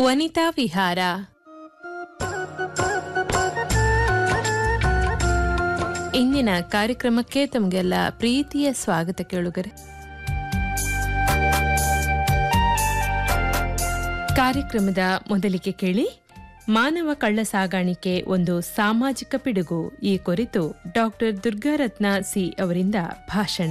ವನಿತಾ ವಿಹಾರ ಇಂದಿನ ಕಾರ್ಯಕ್ರಮಕ್ಕೆ ತಮಗೆಲ್ಲ ಪ್ರೀತಿಯ ಸ್ವಾಗತ ಕೇಳುಗರೆ ಕಾರ್ಯಕ್ರಮದ ಮೊದಲಿಗೆ ಕೇಳಿ ಮಾನವ ಕಳ್ಳ ಸಾಗಾಣಿಕೆ ಒಂದು ಸಾಮಾಜಿಕ ಪಿಡುಗು ಈ ಕುರಿತು ಡಾಕ್ಟರ್ ದುರ್ಗಾರತ್ನ ಸಿ ಅವರಿಂದ ಭಾಷಣ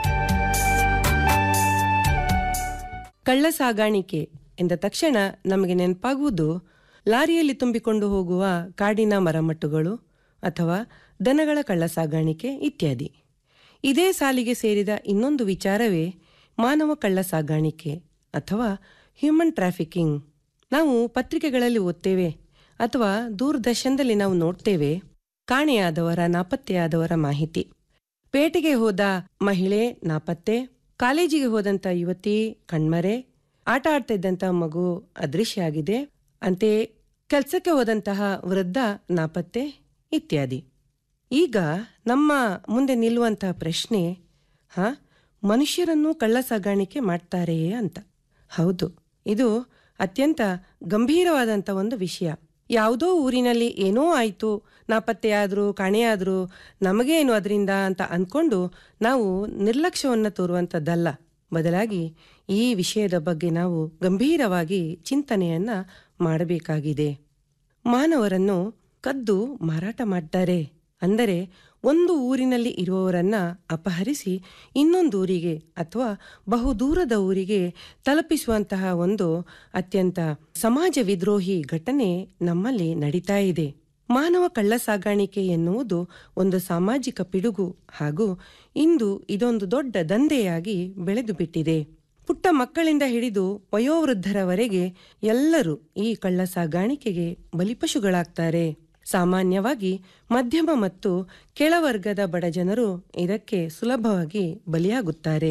ಕಳ್ಳ ಸಾಗಾಣಿಕೆ ಎಂದ ತಕ್ಷಣ ನಮಗೆ ನೆನಪಾಗುವುದು ಲಾರಿಯಲ್ಲಿ ತುಂಬಿಕೊಂಡು ಹೋಗುವ ಕಾಡಿನ ಮರಮಟ್ಟುಗಳು ಅಥವಾ ದನಗಳ ಕಳ್ಳ ಸಾಗಾಣಿಕೆ ಇತ್ಯಾದಿ ಇದೇ ಸಾಲಿಗೆ ಸೇರಿದ ಇನ್ನೊಂದು ವಿಚಾರವೇ ಮಾನವ ಕಳ್ಳ ಸಾಗಾಣಿಕೆ ಅಥವಾ ಹ್ಯೂಮನ್ ಟ್ರಾಫಿಕಿಂಗ್ ನಾವು ಪತ್ರಿಕೆಗಳಲ್ಲಿ ಓದ್ತೇವೆ ಅಥವಾ ದೂರದರ್ಶನದಲ್ಲಿ ನಾವು ನೋಡ್ತೇವೆ ಕಾಣೆಯಾದವರ ನಾಪತ್ತೆಯಾದವರ ಮಾಹಿತಿ ಪೇಟೆಗೆ ಹೋದ ಮಹಿಳೆ ನಾಪತ್ತೆ ಕಾಲೇಜಿಗೆ ಹೋದಂತ ಯುವತಿ ಕಣ್ಮರೆ ಆಟ ಆಡ್ತಾ ಇದ್ದಂತ ಮಗು ಅದೃಶ್ಯ ಆಗಿದೆ ಅಂತೆಯೇ ಕೆಲಸಕ್ಕೆ ಹೋದಂತಹ ವೃದ್ಧ ನಾಪತ್ತೆ ಇತ್ಯಾದಿ ಈಗ ನಮ್ಮ ಮುಂದೆ ನಿಲ್ಲುವಂತಹ ಪ್ರಶ್ನೆ ಹಾ ಮನುಷ್ಯರನ್ನು ಕಳ್ಳ ಸಾಗಾಣಿಕೆ ಮಾಡ್ತಾರೆಯೇ ಅಂತ ಹೌದು ಇದು ಅತ್ಯಂತ ಗಂಭೀರವಾದಂಥ ಒಂದು ವಿಷಯ ಯಾವುದೋ ಊರಿನಲ್ಲಿ ಏನೋ ಆಯಿತು ನಾಪತ್ತೆಯಾದರೂ ಕಾಣೆಯಾದರೂ ನಮಗೇನು ಅದರಿಂದ ಅಂತ ಅಂದ್ಕೊಂಡು ನಾವು ನಿರ್ಲಕ್ಷ್ಯವನ್ನು ತೋರುವಂಥದ್ದಲ್ಲ ಬದಲಾಗಿ ಈ ವಿಷಯದ ಬಗ್ಗೆ ನಾವು ಗಂಭೀರವಾಗಿ ಚಿಂತನೆಯನ್ನ ಮಾಡಬೇಕಾಗಿದೆ ಮಾನವರನ್ನು ಕದ್ದು ಮಾರಾಟ ಮಾಡ್ತಾರೆ ಅಂದರೆ ಒಂದು ಊರಿನಲ್ಲಿ ಇರುವವರನ್ನ ಅಪಹರಿಸಿ ಇನ್ನೊಂದು ಊರಿಗೆ ಅಥವಾ ಬಹುದೂರದ ಊರಿಗೆ ತಲುಪಿಸುವಂತಹ ಒಂದು ಅತ್ಯಂತ ಸಮಾಜ ವಿದ್ರೋಹಿ ಘಟನೆ ನಮ್ಮಲ್ಲಿ ನಡೀತಾ ಇದೆ ಮಾನವ ಕಳ್ಳ ಸಾಗಾಣಿಕೆ ಎನ್ನುವುದು ಒಂದು ಸಾಮಾಜಿಕ ಪಿಡುಗು ಹಾಗೂ ಇಂದು ಇದೊಂದು ದೊಡ್ಡ ದಂಧೆಯಾಗಿ ಬೆಳೆದು ಬಿಟ್ಟಿದೆ ಪುಟ್ಟ ಮಕ್ಕಳಿಂದ ಹಿಡಿದು ವಯೋವೃದ್ಧರವರೆಗೆ ಎಲ್ಲರೂ ಈ ಕಳ್ಳ ಸಾಗಾಣಿಕೆಗೆ ಬಲಿಪಶುಗಳಾಗ್ತಾರೆ ಸಾಮಾನ್ಯವಾಗಿ ಮಧ್ಯಮ ಮತ್ತು ಕೆಳವರ್ಗದ ಬಡಜನರು ಇದಕ್ಕೆ ಸುಲಭವಾಗಿ ಬಲಿಯಾಗುತ್ತಾರೆ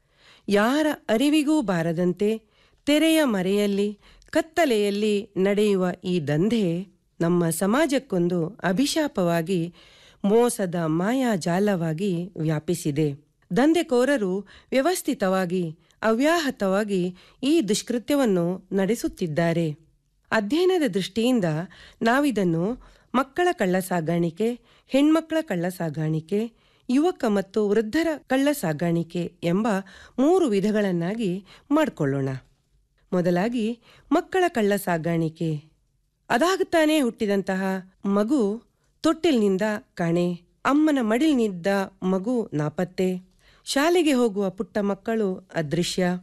ಯಾರ ಅರಿವಿಗೂ ಬಾರದಂತೆ ತೆರೆಯ ಮರೆಯಲ್ಲಿ ಕತ್ತಲೆಯಲ್ಲಿ ನಡೆಯುವ ಈ ದಂಧೆ ನಮ್ಮ ಸಮಾಜಕ್ಕೊಂದು ಅಭಿಶಾಪವಾಗಿ ಮೋಸದ ಮಾಯಾಜಾಲವಾಗಿ ವ್ಯಾಪಿಸಿದೆ ದಂಧೆಕೋರರು ವ್ಯವಸ್ಥಿತವಾಗಿ ಅವ್ಯಾಹತವಾಗಿ ಈ ದುಷ್ಕೃತ್ಯವನ್ನು ನಡೆಸುತ್ತಿದ್ದಾರೆ ಅಧ್ಯಯನದ ದೃಷ್ಟಿಯಿಂದ ನಾವಿದನ್ನು ಮಕ್ಕಳ ಕಳ್ಳ ಸಾಗಾಣಿಕೆ ಹೆಣ್ಮಕ್ಕಳ ಕಳ್ಳ ಸಾಗಾಣಿಕೆ ಯುವಕ ಮತ್ತು ವೃದ್ಧರ ಕಳ್ಳ ಸಾಗಾಣಿಕೆ ಎಂಬ ಮೂರು ವಿಧಗಳನ್ನಾಗಿ ಮಾಡಿಕೊಳ್ಳೋಣ ಮೊದಲಾಗಿ ಮಕ್ಕಳ ಕಳ್ಳ ಸಾಗಾಣಿಕೆ ಅದಾಗುತ್ತಾನೆ ಹುಟ್ಟಿದಂತಹ ಮಗು ತೊಟ್ಟಿಲ್ನಿಂದ ಕಾಣೆ ಅಮ್ಮನ ಮಡಿಲ್ನಿದ್ದ ಮಗು ನಾಪತ್ತೆ ಶಾಲೆಗೆ ಹೋಗುವ ಪುಟ್ಟ ಮಕ್ಕಳು ಅದೃಶ್ಯ